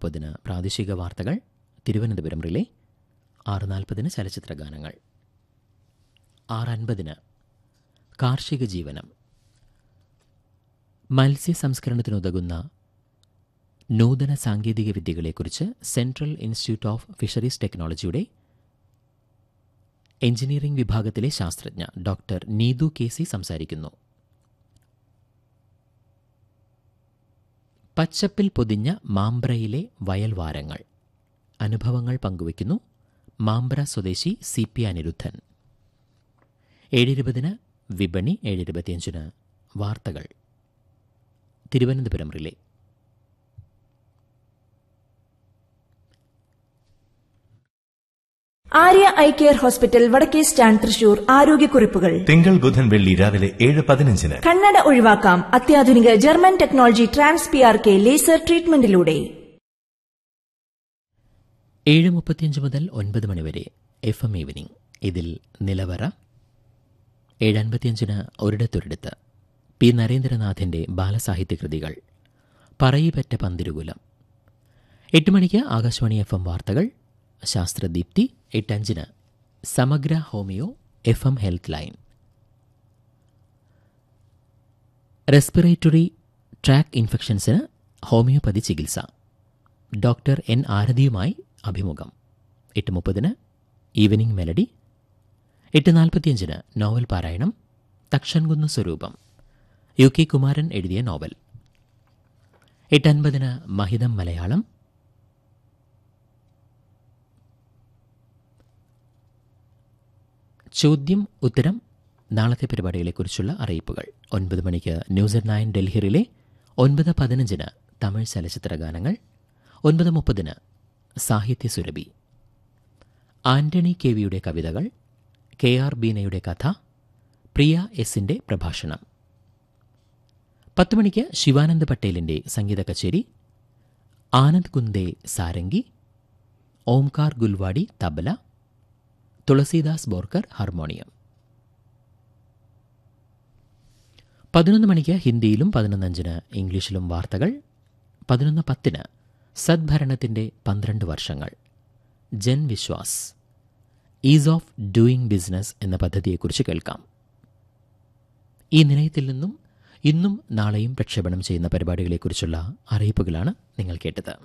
മുപ്പതിന് പ്രാദേശിക വാർത്തകൾ തിരുവനന്തപുരം റിലേ ആറ് നാൽപ്പതിന് ചലച്ചിത്ര ഗാനങ്ങൾ ആറ് അൻപതിന് കാർഷിക ജീവനം മത്സ്യ സംസ്കരണത്തിനുതകുന്ന നൂതന സാങ്കേതിക വിദ്യകളെക്കുറിച്ച് സെൻട്രൽ ഇൻസ്റ്റിറ്റ്യൂട്ട് ഓഫ് ഫിഷറീസ് ടെക്നോളജിയുടെ എഞ്ചിനീയറിംഗ് വിഭാഗത്തിലെ ശാസ്ത്രജ്ഞ ഡോക്ടർ നീതു കെ സി സംസാരിക്കുന്നു പച്ചപ്പിൽ പൊതിഞ്ഞ മാമ്പ്രയിലെ വയൽവാരങ്ങൾ അനുഭവങ്ങൾ പങ്കുവയ്ക്കുന്നു മാമ്പ്ര സ്വദേശി സി പി അനിരുദ്ധൻ ഏഴിരുപതിന് വിപണി ഏഴിരുപത്തിയഞ്ചിന് വാർത്തകൾ Thiruvananthapuram relay Arya eye care hospital വടക്കേ സ്റ്റാൻഡ് തൃശൂർ ആരോഗ്യക്കുറിപ്പുകൾ തിങ്കൾ ബുധൻ വെള്ളി രാവിലെ ഏഴ് പതിനഞ്ചിന് കണ്ണട ഒഴിവാക്കാം അത്യാധുനിക German technology trans P R K laser ട്രീറ്റ്മെന്റിലൂടെ ഏഴ് മുപ്പത്തിയഞ്ച് മുതൽ ഒൻപത് മണിവരെ എഫ് എം ഈവനിംഗ് ഇതിൽ നിലവറ ഏഴ് അൻപത്തിയഞ്ചിന് ഒരിടത്തൊരിടത്ത് പി നരേന്ദ്രനാഥിന്റെ ബാലസാഹിത്യ കൃതികൾ പറയിപ്പറ്റ പന്തിരുകുലം എട്ട് മണിക്ക് ആകാശവാണി എഫ് എം വാർത്തകൾ ശാസ്ത്രദീപ്തി എട്ടഞ്ചിന് സമഗ്ര homeo F M health line respiratory tract ഇൻഫെക്ഷൻസിന് ഹോമിയോപ്പതി ചികിത്സ ഡോക്ടർ എൻ ആരതിയുമായി അഭിമുഖം എട്ട് മുപ്പതിന് ഈവനിംഗ് മെലഡി എട്ട് നാൽപ്പത്തിയഞ്ചിന് നോവൽ പാരായണം തക്ഷൻകുന്ന് സ്വരൂപം യു കെ കുമാരൻ എഴുതിയ നോവൽ എട്ട് അൻപതിന് മഹിതം മലയാളം ചോദ്യം ഉത്തരം നാളത്തെ പരിപാടികളെക്കുറിച്ചുള്ള അറിയിപ്പുകൾ ഒൻപത് മണിക്ക് ന്യൂസ് അറ്റ് നയൻ ഡൽഹിയിലെ ഒൻപത് പതിനഞ്ചിന് തമിഴ് ചലച്ചിത്ര ഗാനങ്ങൾ ഒൻപത് മുപ്പതിന് സാഹിത്യ സുരഭി ആന്റണി കെ വിയുടെ കവിതകൾ കെ ആർ ബീനയുടെ കഥ പ്രിയ എസിന്റെ പ്രഭാഷണം പത്ത് മണിക്ക് ശിവാനന്ദ് പട്ടേലിന്റെ സംഗീത കച്ചേരി ആനന്ദ് കുന്ദേ സാരംഗി ഓംകാർ ഗുൽവാടി തബല തുളസീദാസ് ബോർക്കർ ഹാർമോണിയം പതിനൊന്ന് മണിക്ക് ഹിന്ദിയിലും പതിനൊന്നഞ്ചിന് ഇംഗ്ലീഷിലും വാർത്തകൾ പതിനൊന്ന് പത്തിന് സദ്ഭരണത്തിന്റെ പന്ത്രണ്ട് വർഷങ്ങൾ Jan Vishwas ease of doing business എന്ന പദ്ധതിയെക്കുറിച്ച് കേൾക്കാം ഈ നിലയത്തിൽ നിന്നും ഇന്നും നാളെയും പ്രക്ഷേപണം ചെയ്യുന്ന പരിപാടികളെക്കുറിച്ചുള്ള അറിയിപ്പുകളാണ് നിങ്ങൾ കേട്ടത്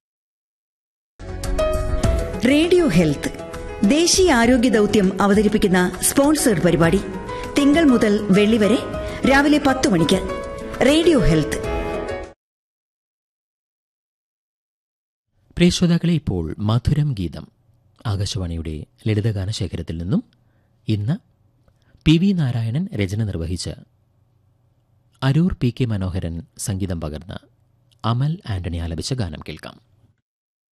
റേഡിയോ ഹെൽത്ത് ദേശീയ ആരോഗ്യ ദൗത്യം അവതരിപ്പിക്കുന്ന സ്പോൺസേഡ് പരിപാടി തിങ്കൾ മുതൽ വെള്ളി വരെ രാവിലെ പത്ത് മണിക്ക് റേഡിയോ ഹെൽത്ത് പ്രിയ ശ്രോതാക്കളെ ഇപ്പോൾ മധുരം ഗീതം ആകാശവാണിയുടെ ലളിതഗാന ശേഖരത്തിൽ നിന്നും ഇന്ന് പി വി നാരായണൻ രചന നിർവഹിച്ച് അരൂർ പി കെ മനോഹരൻ സംഗീതം പകർന്ന് അമൽ ആന്റണി ആലപിച്ച ഗാനം കേൾക്കാം